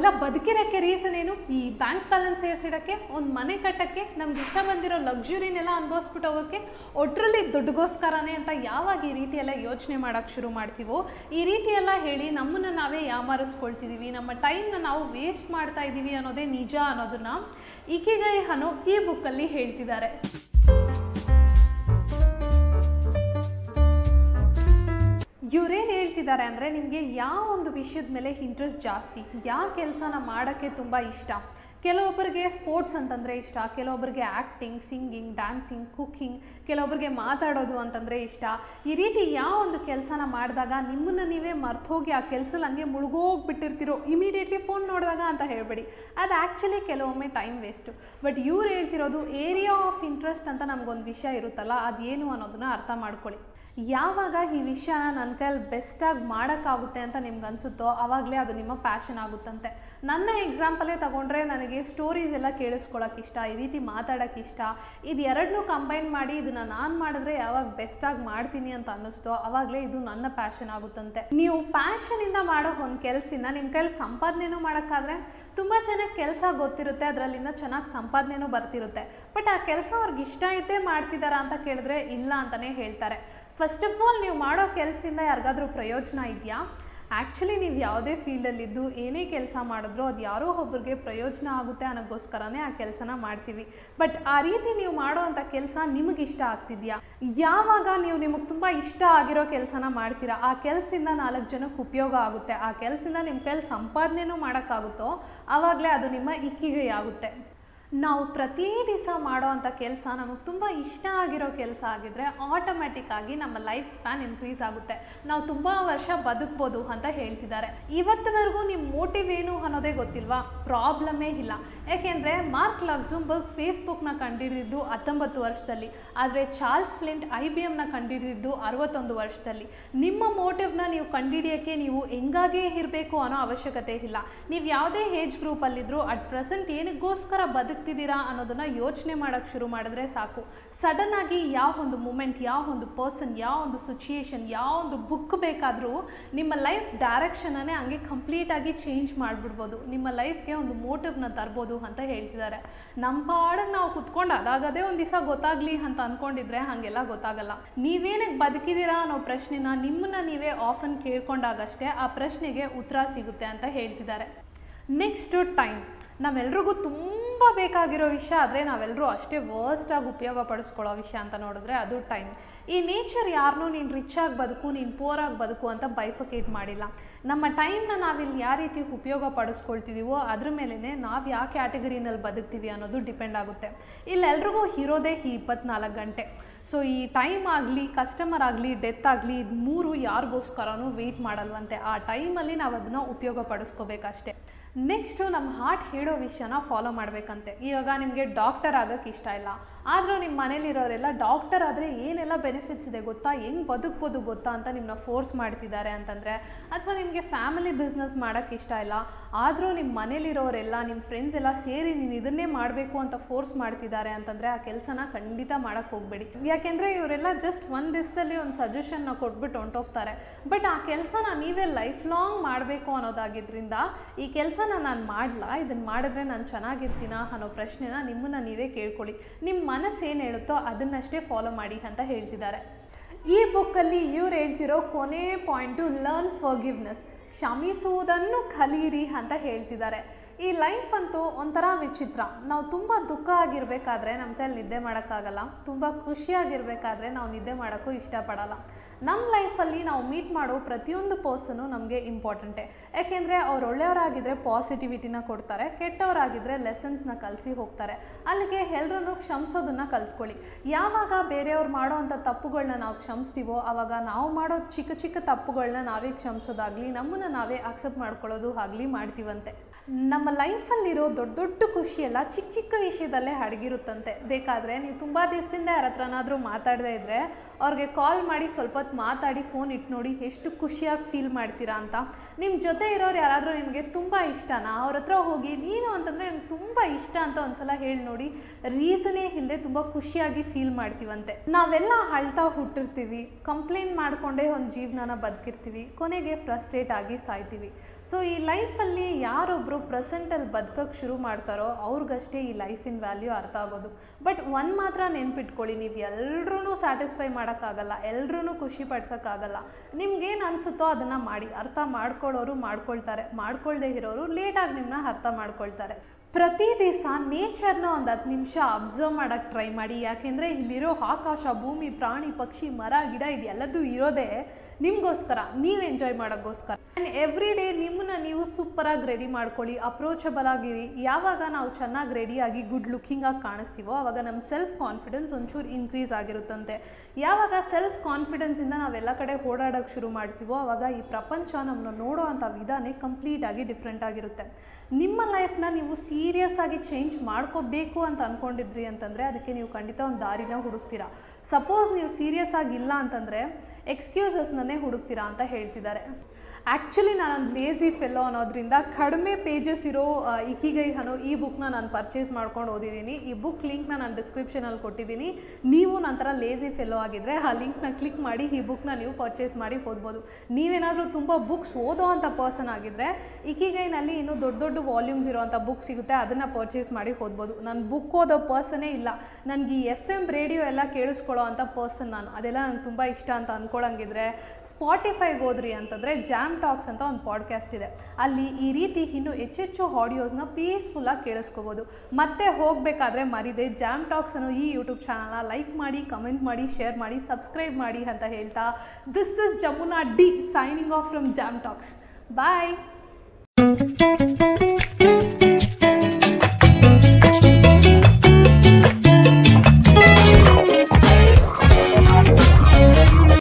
ಬದುಕಿರೋಕ್ಕೆ reason ಏನು ಈ bank balance ಸೇರಿಸಿಡೋಕ್ಕೆ ಒಂದು ಮನೆ ಕಟ್ಟೋಕ್ಕೆ ನಮ್ಗೆ ಇಷ್ಟ ಬಂದಿರೋ ಲಕ್ಸುರಿನೆಲ್ಲ ಅನುಭವಿಸ್ಬಿಟ್ಟು ಹೋಗೋಕ್ಕೆ ಒಟ್ರಲ್ಲಿ ದುಡ್ಡುಗೋಸ್ಕರನೇ ಅಂತ ಯಾವಾಗ ಈ ರೀತಿ ಎಲ್ಲ ಯೋಚನೆ ಮಾಡೋಕ್ಕೆ ಶುರು ಮಾಡ್ತೀವೋ ಈ ರೀತಿ ಎಲ್ಲ ಹೇಳಿ ನಮ್ಮನ್ನು ನಾವೇ ಯಾಮಾರಿಸ್ಕೊಳ್ತಿದ್ದೀವಿ ನಮ್ಮ ಟೈಮ್ನ ನಾವು ವೇಸ್ಟ್ ಮಾಡ್ತಾ ಇದ್ದೀವಿ ಅನ್ನೋದೇ ನಿಜ ಅನ್ನೋದನ್ನ ಇಕಿಗೈ ಅನ್ನೋ ಈ ಬುಕ್ಕಲ್ಲಿ ಹೇಳ್ತಿದ್ದಾರೆ ಇವ್ರೇನು ಹೇಳ್ತಿದ್ದಾರೆ ಅಂದರೆ ನಿಮಗೆ ಯಾವ ಒಂದು ವಿಷಯದ ಮೇಲೆ ಇಂಟ್ರೆಸ್ಟ್ ಜಾಸ್ತಿ ಯಾವ ಕೆಲಸನ ಮಾಡೋಕ್ಕೆ ತುಂಬ ಇಷ್ಟ ಕೆಲವೊಬ್ಬರಿಗೆ ಸ್ಪೋರ್ಟ್ಸ್ ಅಂತಂದರೆ ಇಷ್ಟ ಕೆಲವೊಬ್ಬರಿಗೆ ಆ್ಯಕ್ಟಿಂಗ್ ಸಿಂಗಿಂಗ್ ಡ್ಯಾನ್ಸಿಂಗ್ ಕುಕ್ಕಿಂಗ್ ಕೆಲವೊಬ್ಬರಿಗೆ ಮಾತಾಡೋದು ಅಂತಂದರೆ ಇಷ್ಟ ಈ ರೀತಿ ಯಾವ ಒಂದು ಕೆಲಸನ ಮಾಡಿದಾಗ ನಿಮ್ಮನ್ನು ನೀವೇ ಮರ್ತೋಗಿ ಆ ಕೆಲಸದಲ್ಲಿ ಹಂಗೆ ಮುಳುಗೋಗ್ಬಿಟ್ಟಿರ್ತೀರೋ ಇಮಿಡಿಯೇಟ್ಲಿ ಫೋನ್ ನೋಡಿದಾಗ ಅಂತ ಹೇಳಬೇಡಿ ಅದು ಆ್ಯಕ್ಚುಲಿ ಕೆಲವೊಮ್ಮೆ ಟೈಮ್ ವೇಸ್ಟು ಬಟ್ ಇವ್ರು ಹೇಳ್ತಿರೋದು ಏರಿಯಾ ಆಫ್ ಇಂಟ್ರೆಸ್ಟ್ ಅಂತ ನಮಗೊಂದು ವಿಷಯ ಇರುತ್ತಲ್ಲ ಅದೇನು ಅನ್ನೋದನ್ನ ಅರ್ಥ ಮಾಡ್ಕೊಳ್ಳಿ ಯಾವಾಗ ಈ ವಿಷಯನ ನನ್ನ ಕೈಯಲ್ಲಿ ಬೆಸ್ಟಾಗಿ ಮಾಡೋಕ್ಕಾಗುತ್ತೆ ಅಂತ ನಿಮ್ಗೆ ಅನಿಸುತ್ತೋ ಆವಾಗಲೇ ಅದು ನಿಮ್ಮ ಪ್ಯಾಷನ್ ಆಗುತ್ತಂತೆ ನನ್ನ ಎಕ್ಸಾಂಪಲೇ ತಗೊಂಡ್ರೆ ನನಗೆ ಸ್ಟೋರೀಸ್ ಎಲ್ಲ ಕೇಳಿಸ್ಕೊಳಕ್ಕೆ ಇಷ್ಟ ಈ ರೀತಿ ಮಾತಾಡೋಕ್ಕೆ ಇಷ್ಟ ಇದು ಎರಡನ್ನೂ ಕಂಬೈನ್ ಮಾಡಿ ಇದನ್ನು ನಾನು ಮಾಡಿದ್ರೆ ಯಾವಾಗ ಬೆಸ್ಟಾಗಿ ಮಾಡ್ತೀನಿ ಅಂತ ಅನ್ನಿಸ್ತೋ ಆವಾಗಲೇ ಇದು ನನ್ನ ಪ್ಯಾಷನ್ ಆಗುತ್ತಂತೆ ನೀವು ಪ್ಯಾಷನಿಂದ ಮಾಡೋ ಒಂದು ಕೆಲಸದಿಂದ ನಿಮ್ಮ ಕೈಯಲ್ಲಿ ಸಂಪಾದನೆನೂ ಮಾಡೋಕ್ಕಾದ್ರೆ ತುಂಬ ಚೆನ್ನಾಗಿ ಕೆಲಸ ಗೊತ್ತಿರುತ್ತೆ ಅದರಲ್ಲಿಂದ ಚೆನ್ನಾಗಿ ಸಂಪಾದನೆನೂ ಬರ್ತಿರುತ್ತೆ ಬಟ್ ಆ ಕೆಲಸ ಅವ್ರಿಗೆ ಇಷ್ಟ ಇದ್ದೇ ಮಾಡ್ತಿದ್ದಾರಾ ಅಂತ ಕೇಳಿದ್ರೆ ಇಲ್ಲ ಅಂತಲೇ ಹೇಳ್ತಾರೆ ಫಸ್ಟ್ ಆಫ್ ಆಲ್ ನೀವು ಮಾಡೋ ಕೆಲಸದಿಂದ ಯಾರಿಗಾದ್ರೂ ಪ್ರಯೋಜನ ಇದೆಯಾ ಆ್ಯಕ್ಚುಲಿ ನೀವು ಯಾವುದೇ ಫೀಲ್ಡಲ್ಲಿದ್ದು ಏನೇ ಕೆಲಸ ಮಾಡಿದ್ರೂ ಅದು ಯಾರೋ ಒಬ್ರಿಗೆ ಪ್ರಯೋಜನ ಆಗುತ್ತೆ ಅನ್ನೋಕ್ಕೋಸ್ಕರನೇ ಆ ಕೆಲಸನ ಮಾಡ್ತೀವಿ ಬಟ್ ಆ ರೀತಿ ನೀವು ಮಾಡೋ ಅಂಥ ಕೆಲಸ ನಿಮಗೆ ಇಷ್ಟ ಆಗ್ತಿದೆಯಾ ಯಾವಾಗ ನೀವು ನಿಮಗೆ ತುಂಬ ಇಷ್ಟ ಆಗಿರೋ ಕೆಲಸನ ಮಾಡ್ತೀರಾ ಆ ಕೆಲಸದಿಂದ ನಾಲ್ಕು ಜನಕ್ಕೆ ಉಪಯೋಗ ಆಗುತ್ತೆ ಆ ಕೆಲಸದಿಂದ ನಿಮ್ಮ ಕೈಯಲ್ಲಿ ಸಂಪಾದನೆನೂ ಮಾಡೋಕ್ಕಾಗುತ್ತೋ ಆವಾಗಲೇ ಅದು ನಿಮ್ಮ ಇಕ್ಕಿಗೆ ಆಗುತ್ತೆ ನಾವು ಪ್ರತಿ ದಿವಸ ಮಾಡೋ ಅಂಥ ಕೆಲಸ ನಮಗೆ ತುಂಬ ಇಷ್ಟ ಆಗಿರೋ ಕೆಲಸ ಆಗಿದ್ರೆ ಆಟೋಮ್ಯಾಟಿಕ್ ಆಗಿ ನಮ್ಮ ಲೈಫ್ ಸ್ಪ್ಯಾನ್ ಇನ್ಕ್ರೀಸ್ ಆಗುತ್ತೆ ನಾವು ತುಂಬ ವರ್ಷ ಬದುಕ್ಬೋದು ಅಂತ ಹೇಳ್ತಿದ್ದಾರೆ ಇವತ್ತಿನವರೆಗೂ ನಿಮ್ಮ ಮೋಟಿವ್ ಏನು ಅನ್ನೋದೇ ಗೊತ್ತಿಲ್ವಾ ಪ್ರಾಬ್ಲಮೇ ಇಲ್ಲ ಯಾಕೆಂದರೆ ಮಾರ್ಕ್ ಲಕ್ಸುಂಬರ್ಗ್ ಫೇಸ್ಬುಕ್ನ ಕಂಡಿಡಿದ್ದು ಹತ್ತೊಂಬತ್ತು ವರ್ಷದಲ್ಲಿ ಆದರೆ ಚಾರ್ಲ್ಸ್ ಫ್ಲಿಂಟ್ ಐ ಬಿ ಎಮ್ನ ಕಂಡಿಡಿದ್ದು ಅರವತ್ತೊಂದು ವರ್ಷದಲ್ಲಿ ನಿಮ್ಮ ಮೋಟಿವ್ನ ನೀವು ಕಂಡಿಡಿಯೋಕ್ಕೆ ನೀವು ಹೆಂಗಾಗೇ ಇರಬೇಕು ಅನ್ನೋ ಅವಶ್ಯಕತೆ ಇಲ್ಲ ನೀವು ಯಾವುದೇ ಏಜ್ ಗ್ರೂಪಲ್ಲಿದ್ದರೂ ಅಟ್ ಪ್ರೆಸೆಂಟ್ ಏನಕ್ಕೋಸ್ಕರ ಬದುಕ್ತಿದ್ದೀರಾ ಅನ್ನೋದನ್ನು ಯೋಚನೆ ಮಾಡೋಕ್ಕೆ ಶುರು ಮಾಡಿದ್ರೆ ಸಾಕು ಸಡನ್ ಆಗಿ ಯಾವ ಒಂದು ಮೂಮೆಂಟ್ ಯಾವ ಒಂದು ಪರ್ಸನ್ ಯಾವ ಒಂದು ಸಿಚುಯೇಷನ್ ಯಾವ ಒಂದು ಬುಕ್ ಬೇಕಾದರೂ ನಿಮ್ಮ ಲೈಫ್ ಡೈರೆಕ್ಷನನ್ನೇ ಹಂಗೆ ಕಂಪ್ಲೀಟಾಗಿ ಚೇಂಜ್ ಮಾಡಿಬಿಡ್ಬೋದು ನಿಮ್ಮ ಲೈಫ್ಗೆ ಒಂದು ಮೋಟಿವ್ನ ತರ್ಬೋದು ಅಂತ ಹೇಳ್ತಿದ್ದಾರೆ ನಮ್ಮ ಪಾಡಿಗೆ ನಾವು ಕುತ್ಕೊಂಡು ಅದಾಗದೇ ಒಂದು ದಿವಸ ಗೊತ್ತಾಗಲಿ ಅಂತ ಅಂದ್ಕೊಂಡಿದ್ರೆ ಹಾಗೆಲ್ಲ ಗೊತ್ತಾಗಲ್ಲ ನೀವೇನಕ್ಕೆ ಬದುಕಿದ್ದೀರಾ ಅನ್ನೋ ಪ್ರಶ್ನೆನ ನಿಮ್ಮನ್ನ ನೀವೇ ಆಫನ್ ಕೇಳ್ಕೊಂಡಾಗಷ್ಟೇ ಆ ಪ್ರಶ್ನೆಗೆ ಉತ್ತರ ಸಿಗುತ್ತೆ ಅಂತ ಹೇಳ್ತಿದ್ದಾರೆ ನೆಕ್ಸ್ಟು ಟೈಮ್ ನಾವೆಲ್ರಿಗೂ ತುಂಬ ಬೇಕಾಗಿರೋ ವಿಷಯ ಆದರೆ ನಾವೆಲ್ಲರೂ ಅಷ್ಟೇ ವರ್ಸ್ಟಾಗಿ ಉಪಯೋಗ ಪಡಿಸ್ಕೊಳ್ಳೋ ವಿಷಯ ಅಂತ ನೋಡಿದ್ರೆ ಅದು ಟೈಮ್ ಈ ನೇಚರ್ ಯಾರನ್ನೂ ನೀನು ರಿಚ್ ಆಗಿ ಬದುಕು ನೀನು ಪೋರ್ ಆಗಿ ಬದುಕು ಅಂತ ಬೈಫಕೇಟ್ ಮಾಡಿಲ್ಲ ನಮ್ಮ ಟೈಮ್ನ ನಾವಿಲ್ಲಿ ಯಾವ ರೀತಿ ಉಪಯೋಗ ಪಡಿಸ್ಕೊಳ್ತಿದ್ದೀವೋ ಅದ್ರ ಮೇಲೇ ನಾವು ಯಾವ ಕ್ಯಾಟಗರಿನಲ್ಲಿ ಬದುಕ್ತೀವಿ ಅನ್ನೋದು ಡಿಪೆಂಡ್ ಆಗುತ್ತೆ ಇಲ್ಲೆಲ್ರಿಗೂ ಇರೋದೇ ಈ ಇಪ್ಪತ್ನಾಲ್ಕು ಗಂಟೆ ಸೊ ಈ ಟೈಮ್ ಆಗಲಿ ಕಸ್ಟಮರ್ ಆಗಲಿ ಡೆತ್ ಆಗಲಿ ಇದು ಮೂರು ಯಾರಿಗೋಸ್ಕರನೂ ವೆಯ್ಟ್ ಮಾಡಲ್ವಂತೆ ಆ ಟೈಮಲ್ಲಿ ನಾವು ಅದನ್ನು ಉಪಯೋಗ ಪಡಿಸ್ಕೋಬೇಕಷ್ಟೇ ನೆಕ್ಸ್ಟು ನಮ್ಮ ಹಾರ್ಟ್ ಹೇಳೋ ವಿಷಯನ ಫಾಲೋ ಮಾಡಬೇಕಂತೆ ಇವಾಗ ನಿಮಗೆ ಡಾಕ್ಟರ್ ಆಗೋಕ್ಕೆ ಇಷ್ಟ ಇಲ್ಲ ಆದರೂ ನಿಮ್ಮ ಮನೇಲಿರೋರೆಲ್ಲ ಡಾಕ್ಟರ್ ಆದರೆ ಏನೆಲ್ಲ ಬೆನಿಫಿಟ್ಸ್ ಇದೆ ಗೊತ್ತಾ ಹೆಂಗೆ ಬದುಕ್ಬೋದು ಗೊತ್ತಾ ಅಂತ ನಿಮ್ಮನ್ನ ಫೋರ್ಸ್ ಮಾಡ್ತಿದ್ದಾರೆ ಅಂತಂದರೆ ಅಥವಾ ನಿಮಗೆ ಫ್ಯಾಮಿಲಿ ಬಿಸ್ನೆಸ್ ಮಾಡೋಕ್ಕೆ ಇಷ್ಟ ಇಲ್ಲ ಆದರೂ ನಿಮ್ಮ ಮನೇಲಿರೋರೆಲ್ಲ ನಿಮ್ಮ ಫ್ರೆಂಡ್ಸ್ ಎಲ್ಲ ಸೇರಿ ನೀನು ಇದನ್ನೇ ಮಾಡಬೇಕು ಅಂತ ಫೋರ್ಸ್ ಮಾಡ್ತಿದ್ದಾರೆ ಅಂತಂದರೆ ಆ ಕೆಲಸನ ಖಂಡಿತ ಮಾಡೋಕ್ಕೆ ಹೋಗಬೇಡಿ ಯಾಕೆಂದರೆ ಇವರೆಲ್ಲ ಜಸ್ಟ್ ಒಂದು ದಿವಸದಲ್ಲಿ ಒಂದು ಸಜೆಷನ್ನ ಕೊಟ್ಬಿಟ್ಟು ಹೊಂಟೋಗ್ತಾರೆ ಬಟ್ ಆ ಕೆಲಸನ ನೀವೇ ಲೈಫ್ ಲಾಂಗ್ ಮಾಡಬೇಕು ಅನ್ನೋದಾಗಿದ್ದರಿಂದ ಈ ಕೆಲಸನ ನಾನು ಮಾಡಲ್ಲ ಇದನ್ನು ಮಾಡಿದ್ರೆ ನಾನು ಚೆನ್ನಾಗಿರ್ತೀನ ಅನ್ನೋ ಪ್ರಶ್ನೆನ ನಿಮ್ಮನ್ನು ನೀವೇ ಕೇಳ್ಕೊಳ್ಳಿ ನಿಮ್ಮ ಮನಸ್ಸು ಏನು ಹೇಳುತ್ತೋ ಅದನ್ನಷ್ಟೇ ಫಾಲೋ ಮಾಡಿ ಅಂತ ಹೇಳ್ತಿದ್ದಾರೆ ಈ ಬುಕ್ಕಲ್ಲಿ ಇವ್ರು ಹೇಳ್ತಿರೋ ಕೊನೆ ಪಾಯಿಂಟು ಲರ್ನ್ ಫರ್ಗಿವ್ನೆಸ್ ಕ್ಷಮಿಸುವುದನ್ನು ಕಲಿಯಿರಿ ಅಂತ ಹೇಳ್ತಿದ್ದಾರೆ ಈ ಲೈಫ್ ಅಂತೂ ಒಂಥರ ವಿಚಿತ್ರ ನಾವು ತುಂಬ ದುಃಖ ಆಗಿರಬೇಕಾದ್ರೆ ನಮ್ಮ ಕೈಯಲ್ಲಿ ನಿದ್ದೆ ಮಾಡೋಕ್ಕಾಗಲ್ಲ ತುಂಬ ಖುಷಿಯಾಗಿರಬೇಕಾದ್ರೆ ನಾವು ನಿದ್ದೆ ಮಾಡೋಕ್ಕೂ ಇಷ್ಟಪಡಲ್ಲ ನಮ್ಮ ಲೈಫಲ್ಲಿ ನಾವು ಮೀಟ್ ಮಾಡೋ ಪ್ರತಿಯೊಂದು ಪರ್ಸನು ನಮಗೆ ಇಂಪಾರ್ಟೆಂಟೇ ಯಾಕೆಂದರೆ ಅವ್ರು ಒಳ್ಳೆಯವರಾಗಿದ್ದರೆ ಪಾಸಿಟಿವಿಟಿನ ಕೊಡ್ತಾರೆ ಕೆಟ್ಟವರಾಗಿದ್ದರೆ ಲೆಸನ್ಸ್ನ ಕಲಿಸಿ ಹೋಗ್ತಾರೆ ಅಲ್ಲಿಗೆ ಎಲ್ಲರನ್ನೂ ಕ್ಷಮಿಸೋದನ್ನು ಕಲ್ತ್ಕೊಳ್ಳಿ ಯಾವಾಗ ಬೇರೆಯವ್ರು ಮಾಡೋ ಅಂಥ ತಪ್ಪುಗಳನ್ನ ನಾವು ಕ್ಷಮಿಸ್ತೀವೋ ಆವಾಗ ನಾವು ಮಾಡೋ ಚಿಕ್ಕ ಚಿಕ್ಕ ತಪ್ಪುಗಳನ್ನ ನಾವೇ ಕ್ಷಮಿಸೋದಾಗಲಿ ನಮ್ಮನ್ನು ನಾವೇ ಅಕ್ಸೆಪ್ಟ್ ಮಾಡ್ಕೊಳ್ಳೋದು ಆಗಲಿ ಮಾಡ್ತೀವಂತೆ ನಮ್ಮ ಲೈಫಲ್ಲಿರೋ ದೊಡ್ಡ ದೊಡ್ಡ ಖುಷಿಯೆಲ್ಲ ಚಿಕ್ಕ ಚಿಕ್ಕ ವಿಷಯದಲ್ಲೇ ಅಡಗಿರುತ್ತಂತೆ ಬೇಕಾದರೆ ನೀವು ತುಂಬ ದಿವಸದಿಂದ ಯಾರ ಹತ್ರನಾದರೂ ಮಾತಾಡದೇ ಇದ್ದರೆ ಅವ್ರಿಗೆ ಕಾಲ್ ಮಾಡಿ ಸ್ವಲ್ಪ ಹೊತ್ತು ಮಾತಾಡಿ ಫೋನ್ ಇಟ್ಟು ನೋಡಿ ಎಷ್ಟು ಖುಷಿಯಾಗಿ ಫೀಲ್ ಮಾಡ್ತೀರಾ ಅಂತ ನಿಮ್ಮ ಜೊತೆ ಇರೋರು ಯಾರಾದರೂ ನಿಮಗೆ ತುಂಬ ಇಷ್ಟನಾ ಅವ್ರ ಹತ್ರ ಹೋಗಿ ನೀನು ಅಂತಂದರೆ ನನಗೆ ತುಂಬ ಇಷ್ಟ ಅಂತ ಒಂದ್ಸಲ ಹೇಳಿ ನೋಡಿ ರೀಸನೇ ಇಲ್ಲದೆ ತುಂಬ ಖುಷಿಯಾಗಿ ಫೀಲ್ ಮಾಡ್ತೀವಂತೆ ನಾವೆಲ್ಲ ಅಳ್ತಾ ಹುಟ್ಟಿರ್ತೀವಿ ಕಂಪ್ಲೇಂಟ್ ಮಾಡಿಕೊಂಡೇ ಒಂದು ಜೀವನನ ಬದುಕಿರ್ತೀವಿ ಕೊನೆಗೆ ಫ್ರಸ್ಟ್ರೇಟ್ ಆಗಿ ಸಾಯ್ತೀವಿ ಸೊ ಈ ಲೈಫಲ್ಲಿ ಯಾರೊಬ್ಬರು ಪ್ರೆಸೆಂಟಲ್ಲಿ ಬದುಕೋಕ್ಕೆ ಶುರು ಮಾಡ್ತಾರೋ ಅವ್ರಿಗಷ್ಟೇ ಈ ಲೈಫಿನ ವ್ಯಾಲ್ಯೂ ಅರ್ಥ ಆಗೋದು ಬಟ್ ಒಂದು ಮಾತ್ರ ನೆನ್ಪಿಟ್ಕೊಳ್ಳಿ ನೀವು ಎಲ್ರೂ ಸ್ಯಾಟಿಸ್ಫೈ ಮಾಡೋಕ್ಕಾಗಲ್ಲ ಎಲ್ರೂ ಖುಷಿ ಪಡ್ಸೋಕ್ಕಾಗಲ್ಲ ನಿಮ್ಗೇನು ಅನಿಸುತ್ತೋ ಅದನ್ನು ಮಾಡಿ ಅರ್ಥ ಮಾಡ್ಕೊಳ್ಳೋರು ಮಾಡ್ಕೊಳ್ತಾರೆ ಮಾಡ್ಕೊಳ್ದೇ ಇರೋರು ಲೇಟಾಗಿ ನಿಮ್ಮನ್ನ ಅರ್ಥ ಮಾಡ್ಕೊಳ್ತಾರೆ ಪ್ರತಿ ದಿವಸ ನೇಚರ್ನ ಒಂದು ಹತ್ತು ನಿಮಿಷ ಅಬ್ಸರ್ವ್ ಮಾಡೋಕ್ಕೆ ಟ್ರೈ ಮಾಡಿ ಯಾಕೆಂದರೆ ಇಲ್ಲಿರೋ ಆಕಾಶ ಭೂಮಿ ಪ್ರಾಣಿ ಪಕ್ಷಿ ಮರ ಗಿಡ ಇದೆಲ್ಲದೂ ಇರೋದೇ ನಿಮಗೋಸ್ಕರ ನೀವು ಎಂಜಾಯ್ ಮಾಡೋಕ್ಕೋಸ್ಕರ ಆ್ಯಂಡ್ ಎವ್ರಿ ಡೇ ನಿಮ್ಮನ್ನ ನೀವು ಸೂಪರಾಗಿ ರೆಡಿ ಮಾಡ್ಕೊಳ್ಳಿ ಅಪ್ರೋಚಬಲ್ ಆಗಿರಿ ಯಾವಾಗ ನಾವು ಚೆನ್ನಾಗಿ ರೆಡಿಯಾಗಿ ಗುಡ್ ಲುಕ್ಕಿಂಗಾಗಿ ಕಾಣಿಸ್ತೀವೋ ಆವಾಗ ನಮ್ಮ ಸೆಲ್ಫ್ ಕಾನ್ಫಿಡೆನ್ಸ್ ಒಂಚೂರು ಇನ್ಕ್ರೀಸ್ ಆಗಿರುತ್ತಂತೆ ಯಾವಾಗ ಸೆಲ್ಫ್ ಕಾನ್ಫಿಡೆನ್ಸಿಂದ ನಾವೆಲ್ಲ ಕಡೆ ಓಡಾಡೋಕ್ಕೆ ಶುರು ಮಾಡ್ತೀವೋ ಆವಾಗ ಈ ಪ್ರಪಂಚ ನಮ್ಮನ್ನ ನೋಡೋ ಅಂಥ ವಿಧಾನೇ ಕಂಪ್ಲೀಟಾಗಿ ಡಿಫ್ರೆಂಟ್ ಆಗಿರುತ್ತೆ ನಿಮ್ಮ ಲೈಫ್ನ ನೀವು ಸೀರಿಯಸ್ ಆಗಿ ಚೇಂಜ್ ಮಾಡ್ಕೋಬೇಕು ಅಂತ ಅಂದ್ಕೊಂಡಿದ್ರಿ ಅಂತಂದರೆ ಅದಕ್ಕೆ ನೀವು ಖಂಡಿತ ಒಂದು ದಾರಿನ ಹುಡುಕ್ತೀರಾ ಸಪೋಸ್ ನೀವು ಸೀರಿಯಸ್ ಆಗಿಲ್ಲ ಅಂತಂದರೆ ಎಕ್ಸ್ಕ್ಯೂಸಸ್ನನ್ನೇ ಹುಡುಕ್ತೀರಾ ಅಂತ ಹೇಳ್ತಿದ್ದಾರೆ ಆ್ಯಕ್ಚುಲಿ ನಾನೊಂದು ಲೇಸಿ ಫೆಲ್ಲೋ ಅನ್ನೋದ್ರಿಂದ ಕಡಿಮೆ ಪೇಜಸ್ ಇರೋ ಆ, ಇಕಿಗೈ ಅನ್ನೋ ಈ ಬುಕ್ನ ನಾನು ಪರ್ಚೇಸ್ ಮಾಡ್ಕೊಂಡು ಓದಿದ್ದೀನಿ ಈ ಬುಕ್ ಲಿಂಕ್ನ ನಾನು ಡಿಸ್ಕ್ರಿಪ್ಷನಲ್ಲಿ ಕೊಟ್ಟಿದ್ದೀನಿ ನೀವು ನಂತರ ಲೇಸಿ ಫೆಲ್ಲೋ ಆಗಿದ್ದರೆ ಆ ಲಿಂಕ್ನ ಕ್ಲಿಕ್ ಮಾಡಿ ಈ ಬುಕ್ನ ನೀವು ಪರ್ಚೇಸ್ ಮಾಡಿ ಓದ್ಬೋದು ನೀವೇನಾದರೂ ತುಂಬ ಬುಕ್ಸ್ ಓದೋ ಅಂಥ ಪರ್ಸನ್ ಆಗಿದ್ದರೆ ಇಕಿಗೈನಲ್ಲಿ ಇನ್ನೂ ದೊಡ್ಡ ದೊಡ್ಡ ವಾಲ್ಯೂಮ್ಸ್ ಇರೋವಂಥ ಬುಕ್ ಸಿಗುತ್ತೆ ಅದನ್ನು ಪರ್ಚೇಸ್ ಮಾಡಿ ಓದ್ಬೋದು ನಾನು ಬುಕ್ ಓದೋ ಪರ್ಸನೇ ಇಲ್ಲ ನನಗೆ ಈ ಎಫ್ ಎಮ್ ರೇಡಿಯೋ ಎಲ್ಲ ಕೇಳಿಸ್ಕೊಳ್ಳೋ ಅಂಥ ಪರ್ಸನ್ ನಾನು ಅದೆಲ್ಲ ನಂಗೆ ತುಂಬ ಇಷ್ಟ ಅಂತ ಅಂದ್ಕೊಳಂಗಿದ್ರೆ ಸ್ಪಾಟಿಫೈಗೆ ಹೋದ್ರಿ ಅಂತಂದರೆ ಜಾಮ್ ಟಾಕ್ಸ್ ಅಂತ ಒಂದು ಪಾಡ್ಕಾಸ್ಟ್ ಇದೆ ಅಲ್ಲಿ ಈ ರೀತಿ ಇನ್ನೂ ಹೆಚ್ಚೆಚ್ಚು ಆಡಿಯೋಸ್ನ ಪೀಸ್ಫುಲ್ಲಾಗಿ ಕೇಳಿಸ್ಕೋಬೋದು ಮತ್ತೆ ಹೋಗಬೇಕಾದ್ರೆ ಮರಿದೆ ಜಾಮ್ ಟಾಕ್ಸ್ ಅನ್ನೋ ಈ ಯೂಟ್ಯೂಬ್ ಚಾನಲ್ನ ಲೈಕ್ ಮಾಡಿ ಕಮೆಂಟ್ ಮಾಡಿ ಶೇರ್ ಮಾಡಿ ಸಬ್ಸ್ಕ್ರೈಬ್ ಮಾಡಿ ಅಂತ ಹೇಳ್ತಾ this is Jamuna D signing off from Jam Talks bye